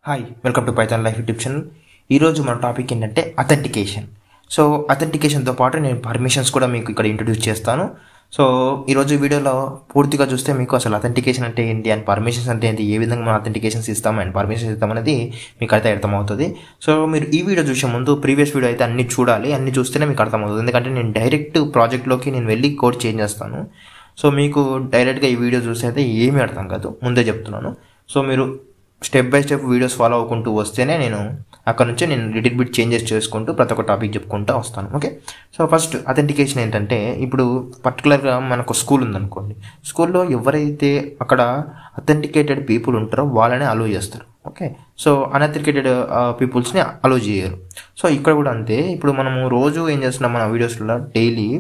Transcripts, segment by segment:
Hi welcome to Python life YouTube channel ఈరోజు మన topic ఏంటంటే అథెంటికేషన్ సో అథెంటికేషన్తో పాటు నేను పర్మిషన్స్ కూడా మీకు ఇక్కడ ఇంట్రడ్యూస్ చేస్తాను సో ఈరోజు వీడియోలో పూర్తిగా చూస్తే మీకు అసలు అథెంటికేషన్ అంటే ఏంటి అండ్ పర్మిషన్స్ అంటే ఏంటి ఏ విధంగా మనం అథెంటికేషన్స్ ఇస్తాం అండ్ పర్మిషన్స్ ఇస్తాం అనేది మీకు అయితే అర్థమవుతుంది సో మీరు ఈ వీడియో చూసే ముందు ప్రీవియస్ వీడియో అయితే అన్ని చూడాలి అన్ని చూస్తేనే మీకు అర్థమవుతుంది ఎందుకంటే నేను డైరెక్ట్ ప్రాజెక్ట్లోకి నేను వెళ్ళి కోడ్ చేంజ్ చేస్తాను సో మీకు డైరెక్ట్గా ఈ వీడియో చూస్తే అయితే ఏమీ అర్థం కాదు ముందే చెప్తున్నాను సో మీరు step by step videos follow అవ్వకుంటూ వస్తేనే నేను అక్కడ నుంచి నేను లిటిల్ బిట్ చేంజెస్ చేసుకుంటూ ప్రతి ఒక్క టాపిక్ చెప్పుకుంటూ వస్తాను ఓకే సో ఫస్ట్ అథెంటికేషన్ ఏంటంటే ఇప్పుడు పర్టికులర్గా మనకు స్కూల్ ఉందనుకోండి స్కూల్లో ఎవరైతే అక్కడ అథెంటికేటెడ్ పీపుల్ ఉంటారో వాళ్ళని అలో చేస్తారు ఓకే సో అన్అథెంటికేటెడ్ పీపుల్స్ని అలో చేయరు సో ఇక్కడ కూడా అంతే ఇప్పుడు మనము రోజు ఏం చేస్తున్నాం మన వీడియోస్లో డైలీ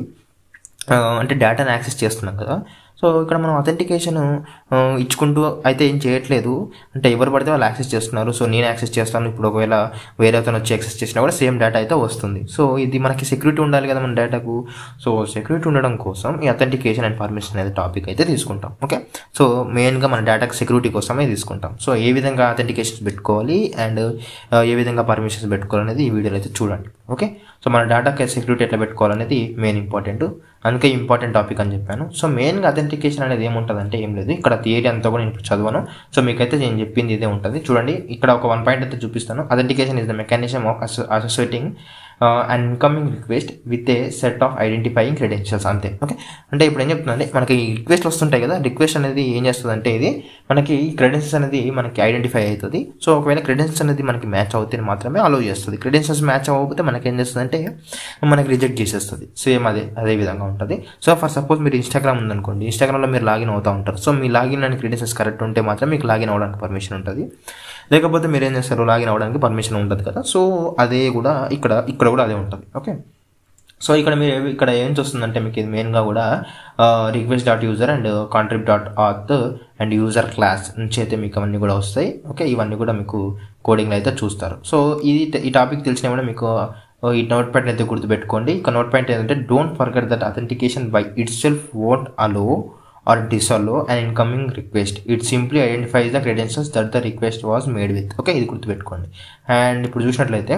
అంటే డేటాను యాక్సెస్ చేస్తున్నాం కదా సో ఇక్కడ మనం అథెంటికేషన్ ఇచ్చుకుంటూ అయితే ఏం చేయట్లేదు అంటే ఎవరు పడితే వాళ్ళు యాక్సెస్ చేస్తున్నారు సో నేను యాక్సెస్ చేస్తాను ఇప్పుడు ఒకవేళ వేరే అతను వచ్చి యాక్సెస్ చేసినా కూడా సేమ్ డేటా అయితే వస్తుంది సో ఇది మనకి సెక్యూరిటీ ఉండాలి కదా మన డేటాకు సో సెక్యూరిటీ ఉండడం కోసం ఈ అథెంటికేషన్ అండ్ పర్మిషన్ అనేది టాపిక్ అయితే తీసుకుంటాం ఓకే సో మెయిన్గా మన డేటాకు సెక్యూరిటీ కోసమే తీసుకుంటాం సో ఏ విధంగా అథెంటికేషన్స్ పెట్టుకోవాలి అండ్ ఏ విధంగా పర్మిషన్స్ పెట్టుకోవాలనేది ఈ వీడియోలో అయితే చూడండి ఓకే సో మన డేటాకి సెక్యూరిటీ ఎట్లా పెట్టుకోవాలనేది మెయిన్ ఇంపార్టెంట్ అందుకే ఇంపార్టెంట్ టాపిక్ అని చెప్పాను సో మెయిన్గా అథెంటికేషన్ అనేది ఏముంటుందంటే ఏం లేదు ఇక్కడ థియరీ అంతా కూడా నేను చదవను సో మీకైతే నేను చెప్పింది ఇదే ఉంటుంది చూడండి ఇక్కడ ఒక వన్ పాయింట్ అయితే చూపిస్తాను authentication is the mechanism of associating and incoming request with a set of identifying credentials అంతే ఓకే అంటే ఇప్పుడు ఏం చెప్తుందంటే మనకి రిక్వెస్ట్ వస్తుంటాయి కదా రిక్వెస్ట్ అనేది ఏం చేస్తుందంటే ఇది మనకి క్రెడెన్షియల్స్ అనేది మనకి ఐడెంటిఫై అవుతుంది సో ఒకవేళ క్రెడెన్షియల్స్ అనేది మనకి మ్యాచ్ అవుతే మాత్రమే అలో చేస్తుంది క్రెడెన్షియల్స్ మ్యాచ్ అవ్వకపోతే మనకి ఏం చేస్తుందంటే మనకి రిజెక్ట్ చేసేస్తుంది సేమ్ అదే అదే విధంగా ఉంటుంది సో ఫర్ సపోజ్ మీరు ఇన్స్టాగ్రామ్ ఉందనుకోండి ఇన్స్టాగ్రామ్లో మీరు లాగిన్ అవుతూ ఉంటారు సో మీ లాగిన్ అని క్రెడెన్షియల్స్ కరెక్ట్ ఉంటే మాత్రం మీకు లాగిన్ అవ్వడానికి పర్మిషన్ ఉంటుంది లేకపోతే మీరు ఏం చేస్తారు లాగిన్ అవ్వడానికి పర్మిషన్ ఉంటుంది కదా సో అదే కూడా ఇక్కడ ఇక్కడ కూడా అదే ఉంటుంది ఓకే సో ఇక్కడ మీరు ఇక్కడ ఏం చూస్తుందంటే మీకు ఇది మెయిన్గా కూడా request dot user and contribute dot auth and user class నుంచి అయితే మీకు అవన్నీ కూడా వస్తాయి ఓకే ఇవన్నీ కూడా మీకు కోడింగ్లో అయితే చూస్తారు సో ఇది ఈ టాపిక్ తెలిసినా కూడా మీకు ఈ నోట్ ప్యాడ్ అయితే గుర్తుపెట్టుకోండి ఇక నోట్ ప్యాడ్ ఏంటంటే don't forget that authentication by itself won't allow or disallow and incoming request it simply identifies the credentials that the request was made with okay ఇది గుర్తుపెట్టుకోండి అండ్ ఇప్పుడు చూసినట్లయితే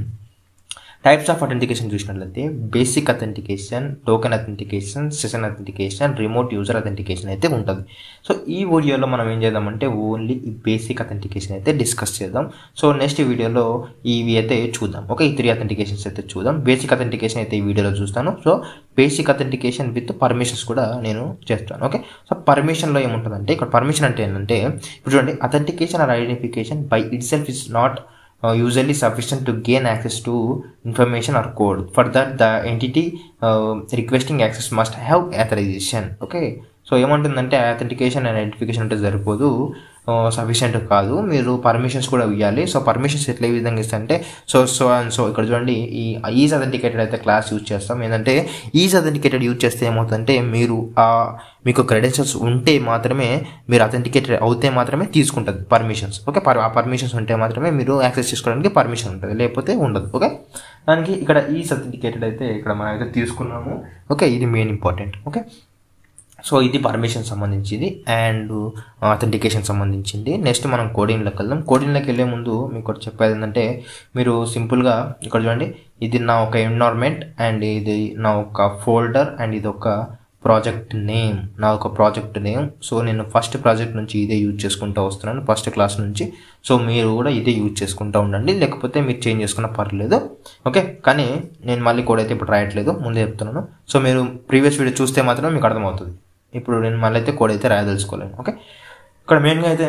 types of authentication చూసినట్లయితే basic authentication token authentication session authentication remote user authentication అయితే ఉంటుంది so ఈ వీడియోలో మనం ఏం చేద్దామంటే ఓన్లీ ఈ బేసిక్ అథెంటికేషన్ అయితే డిస్కస్ చేద్దాం సో నెక్స్ట్ వీడియోలో ఇవి అయితే చూద్దాం ఓకే ఈ త్రీ అథెంటికేషన్స్ అయితే చూద్దాం బేసిక్ అథెంటికేషన్ అయితే ఈ వీడియోలో చూస్తాను so basic authentication with permissions కూడా నేను చేస్తాను ఓకే సో పర్మిషన్లో ఏముంటుందంటే ఇక్కడ పర్మిషన్ అంటే ఏంటంటే ఇప్పుడు చూడండి authentication or identification by itself is not uh, usually sufficient to gain access to information or code. For that, the entity uh, requesting access must have authorization. Okay. So ఏమంటుందంటే authentication and identification అంటే సరిపోదు sufficient కాదు మీరు permissions కూడా ఇవ్వాలి so permissions ఎట్లా ఏ విధంగా ఇస్తారంటే సో సో అండ్ సో ఇక్కడ చూడండి ఈ ఈజ్ అథెంటికేటెడ్ అయితే క్లాస్ యూజ్ చేస్తాం ఏంటంటే ఈజ్ అథెంటికేటెడ్ యూజ్ చేస్తే ఏమవుతుందంటే మీరు మీకు క్రెడెన్షియల్స్ ఉంటే మాత్రమే మీరు అథెంటికేటెడ్ అవుతే మాత్రమే తీసుకుంటుంది పర్మిషన్స్ ఓకే ఆ పర్మిషన్స్ ఉంటే మాత్రమే మీరు యాక్సెస్ చేసుకోవడానికి పర్మిషన్ ఉంటుంది లేకపోతే ఉండదు ఓకే దానికి ఇక్కడ ఈజ్ అథెంటికేటెడ్ అయితే ఇక్కడ మనం అయితే తీసుకున్నాము ఓకే ఇది మెయిన్ ఇంపార్టెంట్ ఓకే సో ఇది పర్మిషన్ సంబంధించింది అండ్ అథెంటికేషన్ సంబంధించింది నెక్స్ట్ మనం కోడింగ్లోకి వెళ్దాం కోడింగ్లోకి వెళ్ళే ముందు మీకు ఒకటి చెప్పేది ఏంటంటే మీరు సింపుల్గా ఇక్కడ చూడండి ఇది నా ఒక ఎన్విరాన్మెంట్ అండ్ ఇది నా ఒక ఫోల్డర్ అండ్ ఇది ఒక ప్రాజెక్ట్ నేమ్ నా ఒక ప్రాజెక్ట్ నేమ్ సో నేను ఫస్ట్ ప్రాజెక్ట్ నుంచి ఇదే యూజ్ చేసుకుంటూ వస్తున్నాను ఫస్ట్ క్లాస్ నుంచి సో మీరు కూడా ఇదే యూజ్ చేసుకుంటూ ఉండండి లేకపోతే మీరు చేంజ్ చేసుకున్న పర్లేదు ఓకే కానీ నేను మళ్ళీ కోడ్ అయితే ఇప్పుడు రాయట్లేదు ముందే చెప్తున్నాను సో మీరు ప్రీవియస్ వీడియో చూస్తే మాత్రం మీకు అర్థమవుతుంది ఇప్పుడు నేను మళ్ళీ అయితే కోడ్ అయితే రాయదలుచుకోలేను ఓకే ఇక్కడ మెయిన్గా అయితే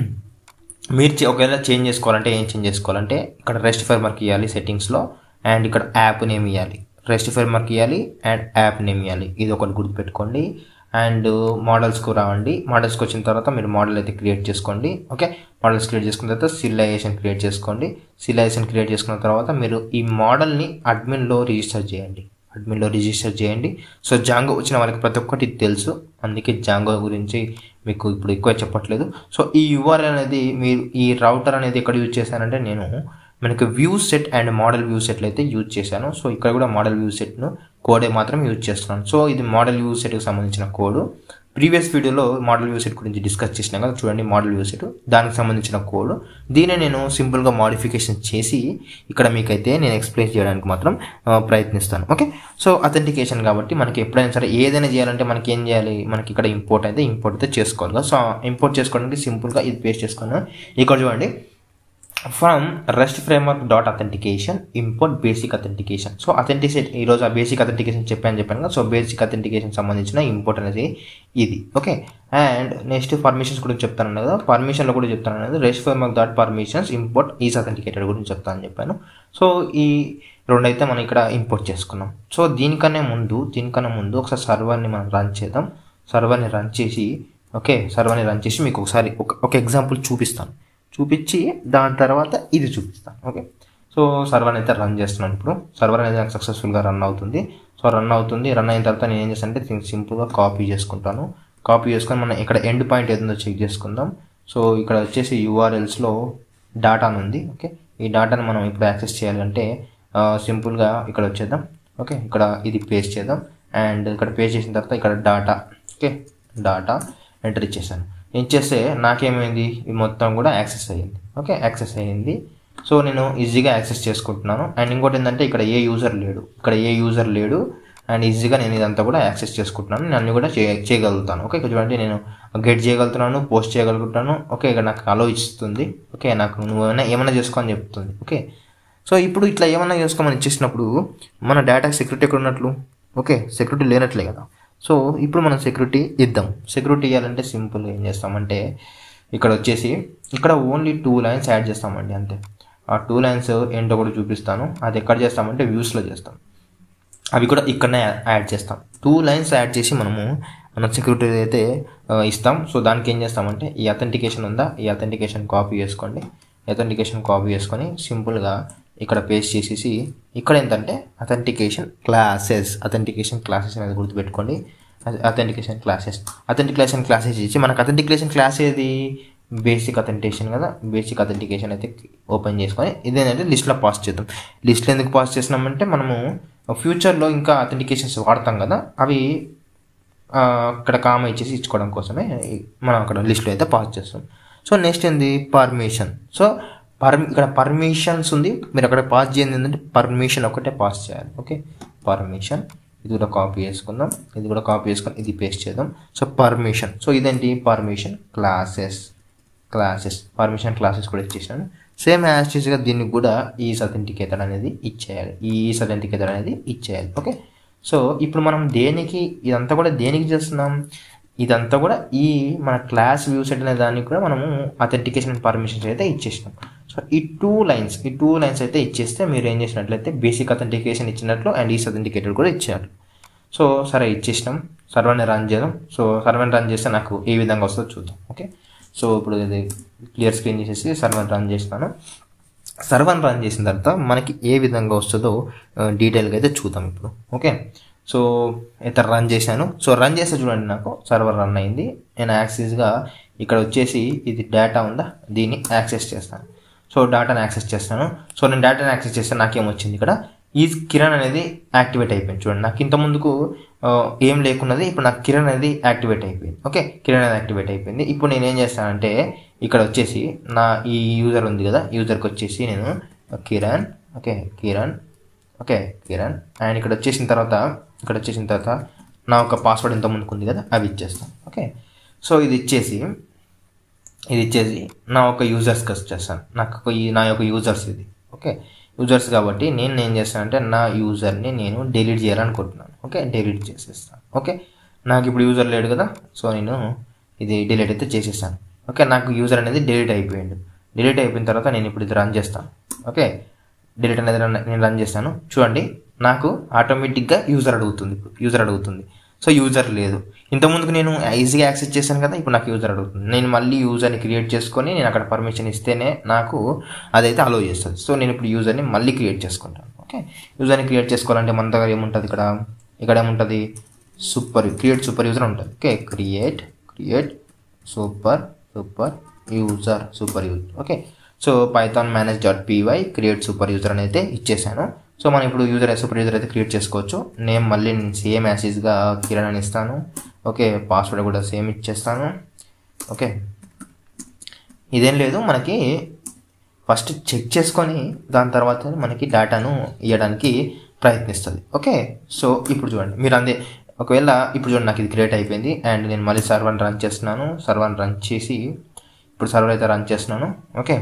మీరు ఒకవేళ చేంజ్ చేసుకోవాలంటే ఏం చేంజ్ చేసుకోవాలంటే ఇక్కడ రెస్ట్ ఫైర్మర్కి ఇవ్వాలి సెట్టింగ్స్లో అండ్ ఇక్కడ యాప్ నేమ్ ఇవ్వాలి రెస్ట్ ఫైర్మర్కి ఇవ్వాలి అండ్ యాప్ నేమ్ ఇవ్వాలి ఇది ఒకటి గుర్తుపెట్టుకోండి అండ్ మోడల్స్కు రావండి మోడల్స్కి వచ్చిన తర్వాత మీరు మోడల్ అయితే క్రియేట్ చేసుకోండి ఓకే మోడల్స్ క్రియేట్ చేసుకున్న తర్వాత సిలైజేషన్ క్రియేట్ చేసుకోండి సిలైజేషన్ క్రియేట్ చేసుకున్న తర్వాత మీరు ఈ మోడల్ని అడ్మిన్లో రిజిస్టర్ చేయండి అడ్మిన్లో రిజిస్టర్ చేయండి సో జాంగో వచ్చిన వాళ్ళకి ప్రతి ఒక్కటి తెలుసు అందుకే జాంగో గురించి మీకు ఇప్పుడు ఎక్కువ చెప్పట్లేదు సో ఈ యూఆర్ అనేది మీరు ఈ రౌటర్ అనేది ఎక్కడ యూజ్ చేశానంటే నేను మనకి view set and model view సెట్లు అయితే యూజ్ చేశాను సో ఇక్కడ కూడా మోడల్ వ్యూ సెట్ను కోడే మాత్రం యూజ్ చేస్తున్నాను సో ఇది మోడల్ వ్యూ సెట్కి సంబంధించిన కోడ్ ప్రీవియస్ వీడియోలో మోడల్ వ్యూ సెట్ గురించి డిస్కస్ చేసినాం కదా చూడండి మోడల్ వ్యూ సెట్ దానికి సంబంధించిన కోడ్ దీన్ని నేను సింపుల్గా మాడిఫికేషన్ చేసి ఇక్కడ మీకైతే నేను ఎక్స్ప్లెయిన్ చేయడానికి మాత్రం ఆ, ప్రయత్నిస్తాను ఓకే సో అథెంటికేషన్ కాబట్టి మనకి ఎప్పుడైనా సరే ఏదైనా చేయాలంటే మనకి ఏం చేయాలి మనకి ఇక్కడ ఇంపోర్ట్ అయితే ఇంపోర్ట్ అయితే చేసుకోవాలి కదా సో ఇంపోర్ట్ చేసుకోవడానికి సింపుల్గా ఇది పేస్ట్ చేసుకున్నాను ఇక్కడ చూడండి from rest framework dot authentication import basic authentication so authentication ఈరోజు ఆ బేసిక్ అథెంటికేషన్ చెప్పాను చెప్పాను కదా సో బేసిక్ అథెంటికేషన్ సంబంధించిన ఇంపోర్ట్ అనేది ఇది ఓకే అండ్ నెక్స్ట్ పర్మిషన్స్ గురించి చెప్తాను కదా పర్మిషన్లో కూడా చెప్తాను అనేది rest framework dot permissions import is authenticated గురించి చెప్తాను చెప్పాను సో ఈ రెండు అయితే మనం ఇక్కడ ఇంపోర్ట్ చేసుకున్నాం సో దీనికన్నా ముందు దీనికన్నా ముందు ఒకసారి సర్వర్ని మనం రన్ చేద్దాం సర్వర్ని రన్ చేసి ఓకే సర్వర్ని రన్ చేసి మీకు ఒకసారి ఒక ఒక ఎగ్జాంపుల్ చూపిస్తాను చూపించి దాని తర్వాత ఇది చూపిస్తాను ఓకే సో సర్వర్ అయితే రన్ చేస్తున్నాను ఇప్పుడు సర్వర్ అనేది నాకు సక్సెస్ఫుల్గా రన్ అవుతుంది సో రన్ అవుతుంది రన్ అయిన తర్వాత నేను ఏం చేస్తాను అంటే దీన్ని సింపుల్గా కాపీ చేసుకుంటాను కాపీ చేసుకొని మనం ఇక్కడ ఎండ్ పాయింట్ ఏదో చెక్ చేసుకుందాం సో ఇక్కడ వచ్చేసి యూఆర్ఎల్స్లో డాటా అని ఉంది ఓకే ఈ డాటాను మనం ఇప్పుడు యాక్సెస్ చేయాలంటే సింపుల్గా ఇక్కడ వచ్చేద్దాం ఓకే ఇక్కడ ఇది పేస్ట్ చేద్దాం అండ్ ఇక్కడ పేస్ట్ చేసిన తర్వాత ఇక్కడ డాటా ఓకే డాటా ఎంటర్ ఇచ్చేసాను ఇచ్చేస్తే నాకేమైంది ఇది మొత్తం కూడా యాక్సెస్ అయ్యింది ఓకే యాక్సెస్ అయ్యింది సో నేను ఈజీగా యాక్సెస్ చేసుకుంటున్నాను అండ్ ఇంకోటి ఏంటంటే ఇక్కడ ఏ యూజర్ లేడు ఇక్కడ ఏ యూజర్ లేడు అండ్ ఈజీగా నేను ఇదంతా కూడా యాక్సెస్ చేసుకుంటున్నాను నేను అన్ని కూడా చే చేయగలుగుతాను ఓకే ఇక్కడ చూడండి నేను గెట్ చేయగలుగుతున్నాను పోస్ట్ చేయగలుగుతాను ఓకే ఇక్కడ నాకు అలో ఇస్తుంది ఓకే నాకు నువ్వు ఏమైనా ఏమైనా చేసుకో అని చెప్తుంది ఓకే సో ఇప్పుడు ఇట్లా ఏమైనా చేసుకోమని ఇచ్చేసినప్పుడు మన డేటా సెక్యూరిటీ ఎక్కడ ఉన్నట్లు ఓకే సెక్యూరిటీ లేనట్లే కదా సో ఇప్పుడు మనం సెక్యూరిటీ ఇద్దాం సెక్యూరిటీ ఇవ్వాలంటే సింపుల్ ఏం చేస్తామంటే ఇక్కడ వచ్చేసి ఇక్కడ ఓన్లీ టూ లైన్స్ యాడ్ చేస్తామండి అంతే ఆ టూ లైన్స్ ఏంటో కూడా చూపిస్తాను అది ఎక్కడ చేస్తామంటే వ్యూస్లో చేస్తాం అవి కూడా ఇక్కడనే యాడ్ చేస్తాం టూ లైన్స్ యాడ్ చేసి మనము మన సెక్యూరిటీ అయితే ఆ, ఇస్తాం సో దానికి ఏం చేస్తామంటే ఈ అథెంటికేషన్ ఉందా ఈ అథెంటికేషన్ కాపీ చేసుకోండి అథెంటికేషన్ కాపీ చేసుకొని సింపుల్గా ఇక్కడ పేస్ట్ చేసేసి ఇక్కడ ఏంటంటే అథెంటికేషన్ క్లాసెస్ అథెంటికేషన్ క్లాసెస్ అనేది గుర్తుపెట్టుకోండి అథెంటికేషన్ క్లాసెస్ అథెంటికేషన్ క్లాసెస్ ఇచ్చి మనకు అథెంటికేషన్ క్లాస్ ఏది బేసిక్ అథెంటికేషన్ కదా బేసిక్ అథెంటికేషన్ అయితే ఓపెన్ చేసుకొని ఇదేంటంటే లిస్ట్లో పాస్ చేద్దాం లిస్ట్లో ఎందుకు పాస్ చేసినామంటే మనము ఫ్యూచర్లో ఇంకా అథెంటికేషన్స్ వాడతాం కదా అవి ఆ, అక్కడ కామ ఇచ్చేసి ఇచ్చుకోవడం కోసమే ఈ- మనం అక్కడ లిస్ట్లో అయితే పాస్ చేస్తాం సో నెక్స్ట్ ఏంది పర్మిషన్ సో పర్మి ఇక్కడ పర్మిషన్స్ ఉంది మీరు అక్కడ పాస్ చేయండి ఏంటంటే పర్మిషన్ ఒకటే పాస్ చేయాలి ఓకే పర్మిషన్ ఇది కూడా కాపీ చేసుకుందాం ఇది కూడా కాపీ చేసుకొని ఇది పేస్ట్ చేద్దాం సో పర్మిషన్ సో ఇదేంటి permission classes classes permission classes కూడా ఇచ్చేసాను సేమ్ యాస్టీస్గా దీనికి కూడా ఈ అథెంటికేటర్ అనేది ఇచ్చేయాలి ఈ అథెంటికేటర్ అనేది ఇచ్చేయాలి ఓకే సో ఇప్పుడు మనం దేనికి ఇదంతా కూడా దేనికి చేస్తున్నాం ఇదంతా కూడా ఈ మన క్లాస్ వ్యూ సెట్ అనే దానికి కూడా మనము అథెంటికేషన్ పర్మిషన్స్ అయితే ఇచ్చేసినాం సో ఈ టూ లైన్స్ ఈ టూ లైన్స్ అయితే ఇచ్చేస్తే మీరు ఏం చేసినట్లయితే బేసిక్ అథెంటికేషన్ ఇచ్చినట్లు అండ్ ఈ అథెంటికేటర్ కూడా ఇచ్చారు సో సరే ఇచ్చేసినాం సర్వర్ని రన్ చేద్దాం సో సర్వర్ని రన్ చేస్తే నాకు ఏ విధంగా వస్తుందో చూద్దాం ఓకే సో ఇప్పుడు ఇది క్లియర్ స్క్రీన్ చేసేసి సర్వర్ని రన్ చేస్తాను సర్వర్ని రన్ చేసిన తర్వాత మనకి ఏ విధంగా వస్తుందో ఆ, డీటెయిల్గా అయితే చూద్దాం ఇప్పుడు ఓకే సో అయితే రన్ చేశాను సో రన్ చేస్తే చూడండి నాకు సర్వర్ రన్ అయింది నేను యాక్సెస్గా ఇక్కడ వచ్చేసి ఇది డేటా ఉందా దీన్ని యాక్సెస్ చేస్తాను సో డేటాని యాక్సెస్ చేస్తాను సో నేను డేటాని యాక్సెస్ చేస్తే నాకేమొచ్చింది ఇక్కడ ఈ కిరణ్ అనేది యాక్టివేట్ అయిపోయింది చూడండి నాకు ఇంత ముందుకు ఆ, ఏం లేకున్నది ఇప్పుడు నాకు కిరణ్ అనేది యాక్టివేట్ అయిపోయింది ఓకే కిరణ్ అనేది యాక్టివేట్ అయిపోయింది ఇప్పుడు నేను ఏం చేస్తానంటే ఇక్కడ వచ్చేసి నా ఈ యూజర్ ఉంది కదా యూజర్కి వచ్చేసి నేను Kiran okay Kiran okay Kiran and ఇక్కడ వచ్చేసిన తర్వాత ఇక్కడ వచ్చేసిన తర్వాత నా ఒక పాస్వర్డ్ ఇంత ముందుకు ఉంది కదా అవి ఇచ్చేస్తాను ఓకే సో ఇది ఇచ్చేసి ఇది ఇచ్చేసి నా ఒక యూజర్స్కి వచ్చేస్తాను నాకు ఒక ఈ- నా యొక్క యూజర్స్ ఇది ఓకే యూజర్స్ కాబట్టి నేను ఏం చేస్తానంటే నా యూజర్ని నేను డిలీట్ చేయాలనుకుంటున్నాను ఓకే డిలీట్ చేసేస్తాను ఓకే నాకు ఇప్పుడు యూజర్ లేడు కదా సో నేను ఇది డిలీట్ అయితే చేసేసాను ఓకే నాకు యూజర్ అనేది డిలీట్ అయిపోయింది డిలీట్ అయిపోయిన తర్వాత నేను ఇప్పుడు ఇది రన్ చేస్తాను ఓకే డిలీట్ అనేది రన్ నేను రన్ చేస్తాను చూడండి నాకు ఆటోమేటిక్గా యూజర్ అడుగుతుంది ఇప్పుడు యూజర్ అడుగుతుంది సో యూజర్ లేదు ఇంతకుముందుకు నేను ఈజీగా యాక్సెస్ చేశాను కదా ఇప్పుడు నాకు యూజర్ అడుగుతుంది నేను మళ్ళీ యూజర్ని క్రియేట్ చేసుకొని నేను అక్కడ పర్మిషన్ ఇస్తేనే నాకు అదైతే అలో చేస్తుంది సో నేను ఇప్పుడు యూజర్ని మళ్ళీ క్రియేట్ చేసుకుంటాను ఓకే యూజర్ని క్రియేట్ చేసుకోవాలంటే మన దగ్గర ఏముంటుంది ఇక్కడ ఇక్కడ ఏముంటుంది సూపర్ క్రియేట్ సూపర్ యూజర్ ఉంటుంది okay create create super super user super user okay so Python manage dot PY create super user అని అయితే ఇచ్చేసాను సో మనం ఇప్పుడు యూజర్ సూపర్ యూజర్ అయితే క్రియేట్ చేసుకోవచ్చు నేమ్ మళ్ళీ నేను సేమ్ యాసిస్గా కిరణ్ అని ఇస్తాను ఓకే పాస్వర్డ్ కూడా సేమ్ ఇచ్చేస్తాను ఓకే ఇదేం లేదు మనకి ఫస్ట్ చెక్ చేసుకొని దాని తర్వాత మనకి డేటాను ఇవ్వడానికి ప్రయత్నిస్తుంది ఓకే సో ఇప్పుడు చూడండి మీరు అందే ఒకవేళ ఇప్పుడు చూడండి నాకు ఇది క్రియేట్ అయిపోయింది అండ్ నేను మళ్ళీ సర్వర్ని రన్ చేస్తున్నాను సర్వర్ని రన్ చేసి ఇప్పుడు సర్వర్ అయితే రన్ చేస్తున్నాను ఓకే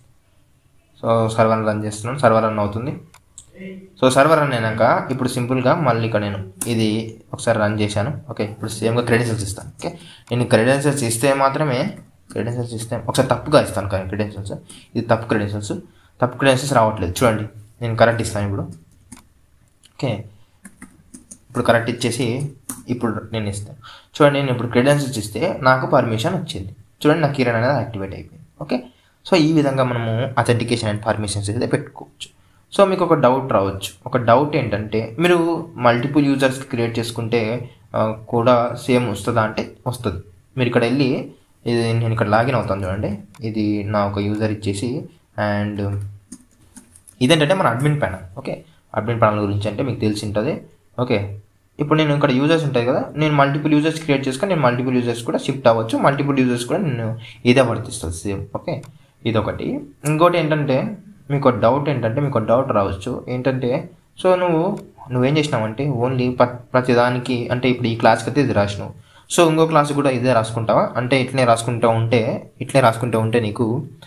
సో సర్వర్ రన్ చేస్తున్నాను సర్వర్ రన్ అవుతుంది సో సర్వర్ రన్ అయినాక ఇప్పుడు సింపుల్గా మళ్ళీ ఇక్కడ నేను ఇది ఒకసారి రన్ చేశాను ఓకే ఇప్పుడు సేమ్గా క్రెడెన్షియల్స్ ఇస్తాను ఓకే నేను క్రెడెన్షియల్స్ ఇస్తే మాత్రమే క్రెడెన్షియల్స్ ఇస్తే ఒకసారి తప్పుగా ఇస్తాను కానీ క్రెడెన్షియల్స్ ఇది తప్పు క్రెడెన్షియల్స్ తప్పు క్రెడెన్షియల్స్ రావట్లేదు చూడండి నేను కరెక్ట్ ఇస్తాను ఇప్పుడు ఓకే ఇప్పుడు కరెక్ట్ ఇచ్చేసి ఇప్పుడు నేను ఇస్తాను చూడండి నేను ఇప్పుడు క్రెడెన్షియల్స్ ఇస్తే నాకు పర్మిషన్ వచ్చింది చూడండి నా కిరణ్ అనేది యాక్టివేట్ అయిపోయింది ఓకే సో ఈ విధంగా మనము అథెంటికేషన్ అండ్ పర్మిషన్స్ అయితే పెట్టుకోవచ్చు సో మీకు ఒక డౌట్ రావచ్చు ఒక డౌట్ ఏంటంటే మీరు మల్టిపుల్ యూజర్స్ క్రియేట్ చేసుకుంటే ఆ, కూడా సేమ్ వస్తుందా అంటే వస్తుంది మీరు ఇక్కడ వెళ్ళి ఇది నేను ఇక్కడ లాగిన్ అవుతాను చూడండి ఇది నా ఒక యూజర్ ఇచ్చేసి అండ్ ఇదేంటంటే మన admin panel okay admin panel గురించి అంటే మీకు తెలిసి ఉంటుంది ఓకే ఇప్పుడు నేను ఇక్కడ యూజర్స్ ఉంటాయి కదా నేను మల్టిపుల్ యూజర్స్ క్రియేట్ చేసుకొని నేను మల్టిపుల్ యూజర్స్ కూడా షిఫ్ట్ అవ్వచ్చు మల్టిపుల్ యూజర్స్ కూడా నేను ఇదే వర్తిస్తుంది సేమ్ ఓకే ఇదొకటి ఇంకోటి ఏంటంటే మీకు ఒక డౌట్ ఏంటంటే మీకు ఒక డౌట్ రావచ్చు ఏంటంటే సో నువ్వు నువ్వేం చేసినావంటే ఓన్లీ ప్రతి దానికి అంటే ఇప్పుడు ఈ క్లాస్కి అయితే ఇది రాసినావు సో ఇంకో క్లాస్ కూడా ఇదే రాసుకుంటావా అంటే ఇట్లనే రాసుకుంటూ ఉంటే ఇట్లనే రాసుకుంటూ ఉంటే నీకు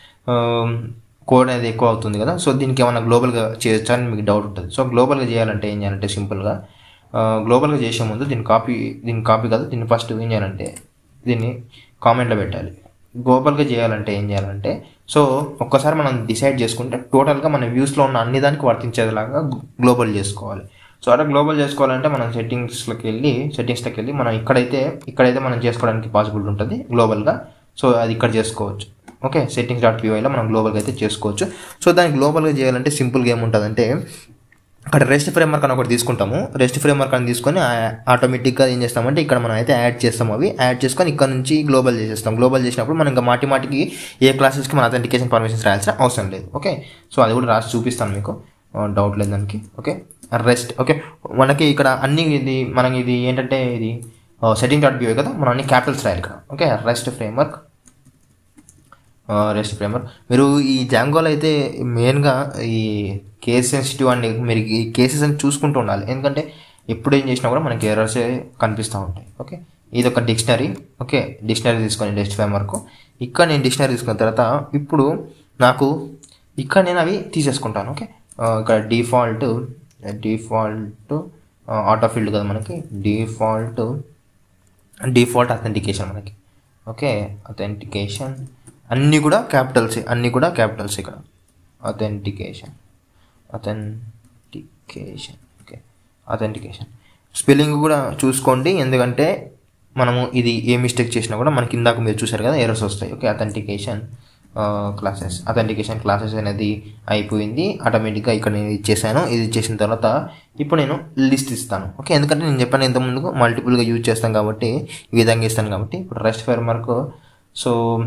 కోడ్ అనేది ఎక్కువ అవుతుంది కదా సో దీనికి ఏమైనా గ్లోబల్గా చేయొచ్చా అని మీకు డౌట్ ఉంటుంది సో గ్లోబల్గా చేయాలంటే ఏం చేయాలంటే సింపుల్గా గ్లోబల్గా చేసే ముందు దీని కాపీ దీని కాపీ కాదు దీన్ని ఫస్ట్ ఏం చేయాలంటే దీన్ని కామెంట్లో పెట్టాలి గ్లోబల్గా చేయాలంటే ఏం చేయాలంటే సో ఒక్కసారి మనం డిసైడ్ చేసుకుంటే టోటల్గా మన వ్యూస్లో ఉన్న అన్ని దానికి వర్తించేలాగా గ్లోబల్ చేసుకోవాలి సో అలా గ్లోబల్ చేసుకోవాలంటే మనం సెట్టింగ్స్లోకి వెళ్ళి సెట్టింగ్స్లోకి వెళ్ళి మనం ఇక్కడైతే ఇక్కడైతే మనం చేసుకోవడానికి పాసిబిలిటీ ఉంటుంది గ్లోబల్గా సో అది ఇక్కడ చేసుకోవచ్చు ఓకే సెట్టింగ్స్ డాట్ పీవైలో మనం గ్లోబల్గా అయితే చేసుకోవచ్చు సో దాన్ని గ్లోబల్గా చేయాలంటే సింపుల్గా ఏముంటుందంటే అక్కడ రెస్ట్ ఫ్రేమ్వర్క్ అని ఒకటి తీసుకుంటాము రెస్ట్ ఫ్రేమ్వర్క్ అని తీసుకొని ఆటోమేటిక్గా ఏం చేస్తామంటే ఇక్కడ మనం అయితే యాడ్ చేస్తాం అవి యాడ్ చేసుకొని ఇక్కడ నుంచి గ్లోబల్ చేసేస్తాం గ్లోబల్ చేసినప్పుడు మనం ఇంకా మాటి మాటికి ఏ క్లాసెస్కి మన అథెంటికేషన్ పర్మిషన్స్ రాయాల్సిన అవసరం లేదు ఓకే సో అది కూడా రాసి చూపిస్తాను మీకు డౌట్ లేదు దానికి ఓకే రెస్ట్ ఓకే మనకి ఇక్కడ అన్ని ఇది మనకి ఇది ఏంటంటే ఇది సెట్టింగ్ డాట్ బివే కదా మనం అన్ని క్యాపిటల్స్ రాయాలి ఇక్కడ okay rest framework rest framework మీరు ఈ జాంగోలో అయితే మెయిన్గా ఈ కేస్ సెన్సిటివ్ అండి మీరు ఈ కేసెస్ అని చూసుకుంటూ ఉండాలి ఎందుకంటే ఎప్పుడు ఏం చేసినా కూడా మనకి ఎర్రర్స్ కనిపిస్తూ ఉంటాయి ఓకే ఇది ఒక డిక్షనరీ ఓకే డిక్షనరీ తీసుకొని రెస్ట్ ఫ్రేమ్వర్క్ ఇక్కడ నేను డిక్షనరీ తీసుకున్న తర్వాత ఇప్పుడు నాకు ఇక్కడ నేను అవి తీసేసుకుంటాను ఓకే ఇక్కడ డిఫాల్ట్ డిఫాల్ట్ ఆటో ఫీల్డ్ కదా మనకి డిఫాల్ట్ డిఫాల్ట్ అథెంటికేషన్ మనకి ఓకే అథెంటికేషన్ అన్నీ కూడా క్యాపిటల్స్ అన్నీ కూడా క్యాపిటల్స్ ఇక్కడ authentication authentication okay authentication spelling కూడా చూసుకోండి ఎందుకంటే మనము ఇది ఏ మిస్టేక్ చేసినా కూడా మనకి ఇందాక మీరు చూసారు కదా ఎర్రర్స్ వస్తాయి okay authentication classes authentication classes అనేది అయిపోయింది ఆటోమేటిక్గా ఇక్కడ నేను ఇచ్చేసాను ఇది ఇచ్చేసిన తర్వాత ఇప్పుడు నేను లిస్ట్ ఇస్తాను ఓకే ఎందుకంటే నేను చెప్పాను ఇంత ముందుకు మల్టిపుల్గా యూజ్ చేస్తాను కాబట్టి ఈ విధంగా ఇస్తాను కాబట్టి ఇప్పుడు రెస్ట్ ఫ్రేమ్వర్క్ సో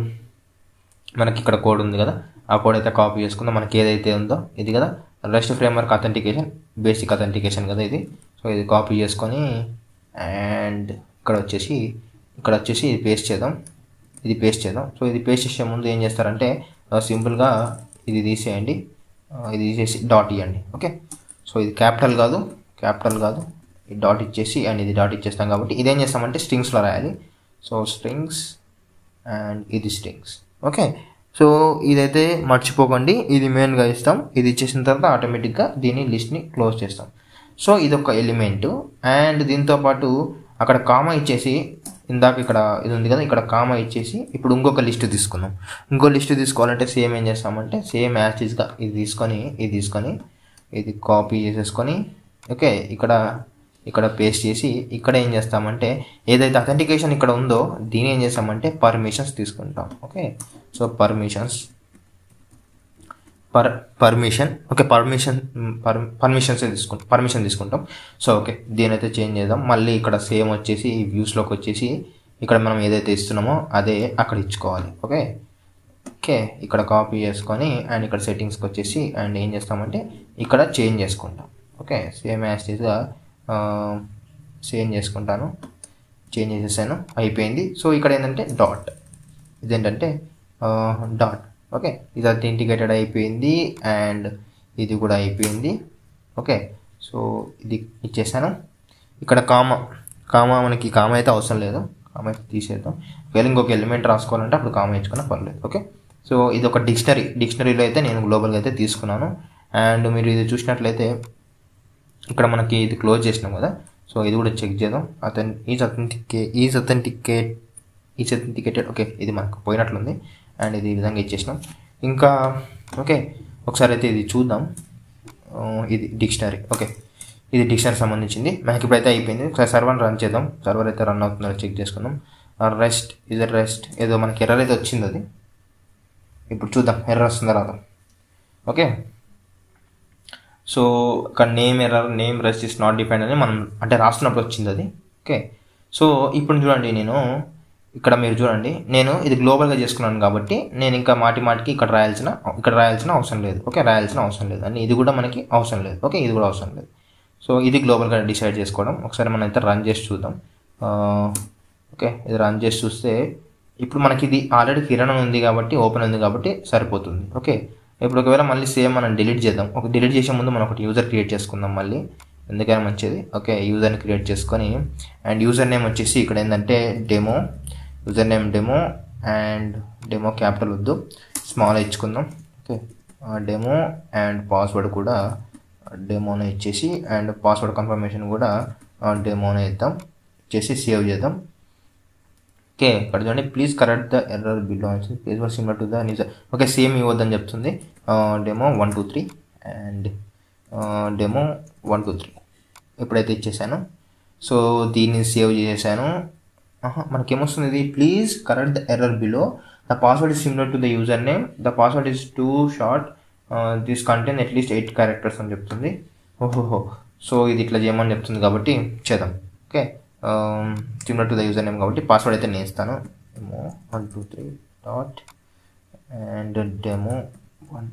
మనకి ఇక్కడ కోడ్ ఉంది కదా ఆ కోడ్ అయితే కాపీ చేసుకుందాం మనకి ఏదైతే ఉందో ఇది కదా rest framework authentication basic authentication కదా ఇది సో ఇది కాపీ చేసుకొని అండ్ ఇక్కడ వచ్చేసి ఇక్కడ వచ్చేసి ఇది పేస్ట్ చేద్దాం ఇది పేస్ట్ చేద్దాం సో ఇది పేస్ట్ చేసే ముందు ఏం చేస్తారంటే సింపుల్గా ఇది తీసేయండి ఇది తీసేసి డాట్ ఇవ్వండి ఓకే సో ఇది క్యాపిటల్ కాదు క్యాపిటల్ కాదు ఈ డాట్ ఇచ్చేసి అండ్ ఇది డాట్ ఇచ్చేస్తాం కాబట్టి ఇదేం చేస్తామంటే స్ట్రింగ్స్లో రాయాలి సో స్ట్రింగ్స్ అండ్ ఇది స్ట్రింగ్స్ ఓకే సో ఇదైతే మర్చిపోకండి ఇది మెయిన్గా ఇస్తాం ఇది ఇచ్చేసిన తర్వాత ఆటోమేటిక్గా దీని లిస్ట్ని క్లోజ్ చేస్తాం సో ఇది ఒక ఎలిమెంట్ అండ్ దీంతో పాటు అక్కడ కామా ఇచ్చేసి ఇందాక ఇక్కడ ఇది ఉంది కదా ఇక్కడ కామా ఇచ్చేసి ఇప్పుడు ఇంకొక లిస్ట్ తీసుకుందాం ఇంకో లిస్ట్ తీసుకోవాలంటే సేమ్ ఏం చేస్తామంటే సేమ్ యాస్టీస్గా ఇది తీసుకొని ఇది తీసుకొని ఇది కాపీ చేసేసుకొని ఓకే ఇక్కడ ఇక్కడ పేస్ట్ చేసి ఇక్కడ ఏం చేస్తామంటే ఏదైతే అథెంటికేషన్ ఇక్కడ ఉందో దీని ఏం చేస్తామంటే పర్మిషన్స్ తీసుకుంటాం okay so permissions per permission okay permission per permissions తీసుకుంటాం పర్మిషన్ తీసుకుంటాం సో ఓకే దీని అయితే చేంజ్ చేద్దాం మళ్ళీ ఇక్కడ సేమ్ వచ్చేసి ఈ వ్యూస్లోకి వచ్చేసి ఇక్కడ మనం ఏదైతే ఇస్తున్నామో అదే అక్కడ ఇచ్చుకోవాలి ఓకే ఓకే ఇక్కడ కాపీ చేసుకొని అండ్ ఇక్కడ సెట్టింగ్స్కి వచ్చేసి అండ్ ఏం చేస్తామంటే ఇక్కడ చేంజ్ చేసుకుంటాం ఓకే సేమ్ యాస్టీస్గా సేమ్ చేసుకుంటాను చేంజ్ చేసేసాను అయిపోయింది సో ఇక్కడ ఏంటంటే డాట్ ఇదేంటంటే డాట్ ఓకే ఇది అథెంటికేటెడ్ అయిపోయింది అండ్ ఇది కూడా అయిపోయింది ఓకే సో ఇది ఇచ్చేసాను ఇక్కడ కామ కామ మనకి కామ అయితే అవసరం లేదు కామ అయితే తీసేద్దాం ఒకవేళ ఇంకొక ఎలిమెంట్ రాసుకోవాలంటే అప్పుడు కామ ఇచ్చుకున్నా పర్లేదు ఓకే సో ఇది ఒక డిక్షనరీ డిక్షనరీలో అయితే నేను గ్లోబల్గా అయితే తీసుకున్నాను అండ్ మీరు ఇది చూసినట్లయితే ఇక్కడ మనకి ఇది క్లోజ్ చేసినాం కదా సో ఇది కూడా చెక్ చేద్దాం అతన్ ఈజ్ అథెంటికే is authenticate is authenticated okay ఇది మనకు పోయినట్లుంది అండ్ ఇది ఈ విధంగా ఇచ్చేసినాం ఇంకా ఓకే ఒకసారి అయితే ఇది చూద్దాం ఆ, ఇది డిక్షనరీ ఓకే ఇది డిక్షనరీ సంబంధించింది మనకి ఇప్పుడైతే అయిపోయింది ఒకసారి సర్వర్ రన్ చేద్దాం సర్వర్ అయితే రన్ అవుతుందో చెక్ చేసుకుందాం రెస్ట్ ఇది రెస్ట్ ఏదో మనకి ఎర్రర్ అయితే వచ్చింది అది ఇప్పుడు చూద్దాం ఎర్రర్ వస్తుందా రాదా ఓకే సో ఇక్కడ name error name rest is not define అని మనం అంటే రాస్తున్నప్పుడు వచ్చింది అది ఓకే సో ఇప్పుడు చూడండి నేను ఇక్కడ మీరు చూడండి నేను ఇది గ్లోబల్గా చేసుకున్నాను కాబట్టి నేను ఇంకా మాటి మాటికి ఇక్కడ రాయాల్సిన ఇక్కడ రాయాల్సిన అవసరం లేదు ఓకే రాయాల్సిన అవసరం లేదు అని ఇది కూడా మనకి అవసరం లేదు ఓకే ఇది కూడా అవసరం లేదు సో ఇది గ్లోబల్గా డిసైడ్ చేసుకోవడం ఒకసారి మనం అయితే రన్ చేసి చూద్దాం ఆ, ఓకే ఇది రన్ చేసి చూస్తే ఇప్పుడు మనకి ఇది ఆల్రెడీ కిరణం ఉంది కాబట్టి ఓపెన్ ఉంది కాబట్టి సరిపోతుంది ఓకే ఇప్పుడు ఒకవేళ మళ్ళీ సేమ్ మనం డిలీట్ చేద్దాం ఒక డిలీట్ చేసే ముందు మనం ఒకటి యూజర్ క్రియేట్ చేసుకుందాం మళ్ళీ ఎందుకైనా మంచిది ఓకే యూజర్ని క్రియేట్ చేసుకొని అండ్ యూజర్ నేమ్ వచ్చేసి ఇక్కడ ఏంటంటే demo user name demo and demo capital వద్దు స్మాల్ ఇచ్చుకుందాం ఓకే డెమో అండ్ పాస్వర్డ్ కూడా డెమోనే ఇచ్చేసి అండ్ పాస్వర్డ్ కన్ఫర్మేషన్ కూడా డెమోనే ఇద్దాం ఇచ్చేసి సేవ్ చేద్దాం ఓకే ఇక్కడ చూడండి please correct the error belongs please were similar to the news okay same ఇవ్వద్దని చెప్తుంది demo one two three and demo one two three ఎప్పుడైతే ఇచ్చేసాను సో దీన్ని సేవ్ చేసేసాను ఆహా, మనకేమొస్తుంది ఇది please correct the error below the password is similar to the user name the password is too short this content at least eight characters అని చెప్తుంది ఓహోహో సో ఇది ఇట్లా చేయమని చెప్తుంది కాబట్టి చేద్దాం okay similar to the user name కాబట్టి పాస్వర్డ్ అయితే నేను ఇస్తాను demo one two three dot and demo one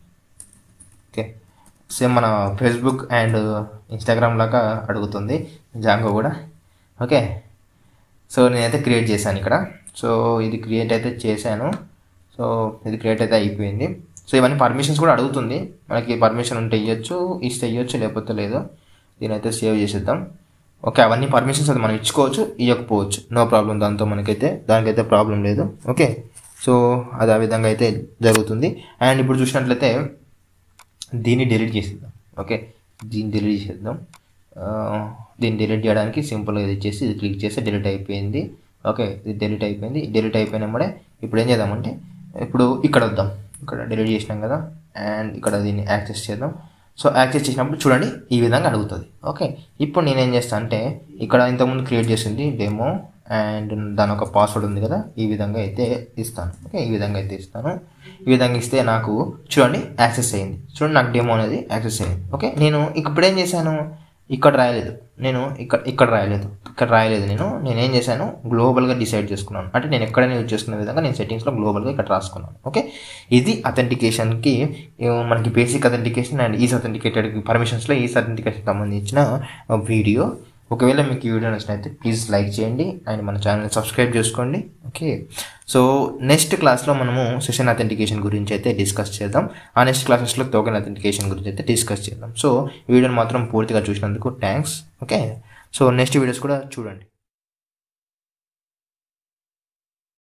okay same మన ఫేస్బుక్ అండ్ ఇన్స్టాగ్రామ్ లాగా అడుగుతుంది జాంగో కూడా ఓకే సో నేనైతే క్రియేట్ చేశాను ఇక్కడ సో ఇది క్రియేట్ అయితే చేశాను సో ఇది క్రియేట్ అయితే అయిపోయింది సో ఇవన్నీ పర్మిషన్స్ కూడా అడుగుతుంది మనకి పర్మిషన్ ఉంటే ఇవ్వచ్చు ఇస్తే ఇవ్వచ్చు లేకపోతే లేదు దీనైతే సేవ్ చేసేద్దాం ఓకే అవన్నీ పర్మిషన్స్ అది మనం ఇచ్చుకోవచ్చు ఇవ్వకపోవచ్చు నో ప్రాబ్లం దాంతో మనకైతే దానికైతే ప్రాబ్లం లేదు ఓకే సో అది ఆ విధంగా అయితే జరుగుతుంది అండ్ ఇప్పుడు చూసినట్లయితే దీన్ని డిలీట్ చేసేద్దాం ఓకే దీన్ని డిలీట్ చేసేద్దాం ఆ, దీన్ని డిలీట్ చేయడానికి సింపుల్గా ఇది ఇచ్చేసి ఇది క్లిక్ చేస్తే డిలీట్ అయిపోయింది ఓకే ఇది డిలీట్ అయిపోయింది డిలీట్ అయిపోయినప్పుడే ఇప్పుడు ఏం చేద్దామంటే ఇప్పుడు ఇక్కడ వద్దాం ఇక్కడ డిలీట్ చేసినాం కదా అండ్ ఇక్కడ దీన్ని యాక్సెస్ చేద్దాం సో యాక్సెస్ చేసినప్పుడు చూడండి ఈ విధంగా అడుగుతుంది ఓకే ఇప్పుడు నేను ఏం చేస్తాను అంటే ఇక్కడ ఇంతకుముందు క్రియేట్ చేసింది డెమో అండ్ దాని ఒక పాస్వర్డ్ ఉంది కదా ఈ విధంగా అయితే ఇస్తాను ఓకే ఈ విధంగా అయితే ఇస్తాను ఈ విధంగా ఇస్తే నాకు చూడండి యాక్సెస్ అయ్యింది చూడండి నాకు డెమో అనేది యాక్సెస్ అయ్యింది ఓకే నేను ఇప్పుడు ఏం చేశాను ఇక్కడ రాయలేదు నేను ఇక్కడ ఇక్కడ రాయలేదు ఇక్కడ రాయలేదు నేను నేను ఏం చేశాను గ్లోబల్గా డిసైడ్ చేసుకున్నాను అంటే నేను ఎక్కడైనా యూజ్ చేసుకునే విధంగా నేను సెట్టింగ్స్లో గ్లోబల్గా ఇక్కడ రాసుకున్నాను ఓకే ఇది అథెంటికేషన్కి మనకి basic authentication and is authenticated పర్మిషన్స్లో ఈజ్ అథెంటికేషన్ సంబంధించిన వీడియో ఒకవేళ మీకు ఈ వీడియో నచ్చినైతే ప్లీజ్ లైక్ చేయండి అండ్ మన ఛానల్ని సబ్స్క్రైబ్ చేసుకోండి ఓకే సో నెక్స్ట్ క్లాస్లో మనము సెషన్ అథెంటికేషన్ గురించి అయితే డిస్కస్ చేద్దాం ఆ నెక్స్ట్ క్లాసెస్లో టోకెన్ అథెంటికేషన్ గురించి అయితే డిస్కస్ చేద్దాం సో ఈ వీడియోని మాత్రం పూర్తిగా చూసినందుకు thanks okay so next videos కూడా చూడండి